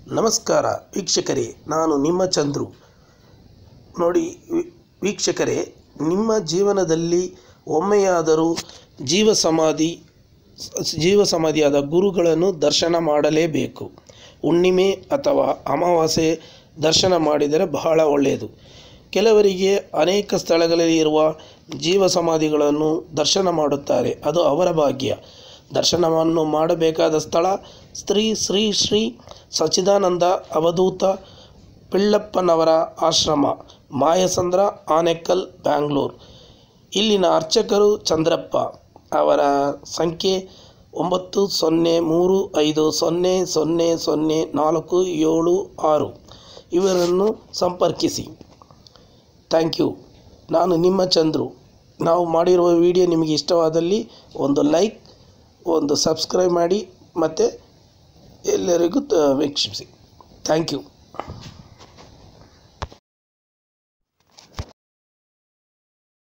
ನಮಸ್ಕಾರ ವೀಕ್ಷಕರೇ ನಾನು ನಿಮ್ಮ ಚಂದ್ರು ನೋಡಿ ವಿ- ವೀಕ್ಷಕರೇ ನಿಮ್ಮ ಜೀವನದಲ್ಲಿ ಒಮ್ಮೆಯಾದರೂ ಜೀವ ಸಮಾಧಿ ಜೀವ ಸಮಾಧಿಯಾದ ಗುರುಗಳನ್ನು ದರ್ಶನ ಮಾಡಲೇಬೇಕು ಹುಣ್ಣಿಮೆ ಅಥವಾ ಅಮಾವಾಸ್ಯೆ ದರ್ಶನ ಮಾಡಿದರೆ ಬಹಳ ಒಳ್ಳೆಯದು ಕೆಲವರಿಗೆ ಅನೇಕ ಸ್ಥಳಗಳಲ್ಲಿ ಇರುವ ಜೀವ ಸಮಾಧಿಗಳನ್ನು ದರ್ಶನ ಮಾಡುತ್ತಾರೆ ಅದು ಅವರ ಭಾಗ್ಯ ದರ್ಶನವನ್ನು ಮಾಡಬೇಕಾದ ಸ್ಥಳ ಸ್ತ್ರೀ ಶ್ರೀ ಶ್ರೀ ಸಚ್ಚಿದಾನಂದ ಅವಧೂತ ಪಿಳ್ಳಪ್ಪನವರ ಆಶ್ರಮ ಮಾಯಸಂದ್ರ ಆನೆಕಲ್ ಬ್ಯಾಂಗ್ಳೂರ್ ಇಲ್ಲಿನ ಅರ್ಚಕರು ಚಂದ್ರಪ್ಪ ಅವರ ಸಂಖ್ಯೆ ಒಂಬತ್ತು ಸೊನ್ನೆ ಮೂರು ಐದು ಸೊನ್ನೆ ಸೊನ್ನೆ ಸೊನ್ನೆ ನಾಲ್ಕು ಏಳು ಆರು ಇವರನ್ನು ಸಂಪರ್ಕಿಸಿ ಥ್ಯಾಂಕ್ ಯು ನಾನು ನಿಮ್ಮ ಚಂದ್ರು ನಾವು ಮಾಡಿರುವ ವಿಡಿಯೋ ನಿಮಗೆ ಇಷ್ಟವಾದಲ್ಲಿ ಒಂದು ಲೈಕ್ ಒಂದು ಸಬ್ಸ್ಕ್ರೈಬ್ ಮಾಡಿ ಮತ್ತು ಎಲ್ಲರಿಗೂ ತ- ವೀಕ್ಷಿಸಿ ಥ್ಯಾಂಕ್ ಯು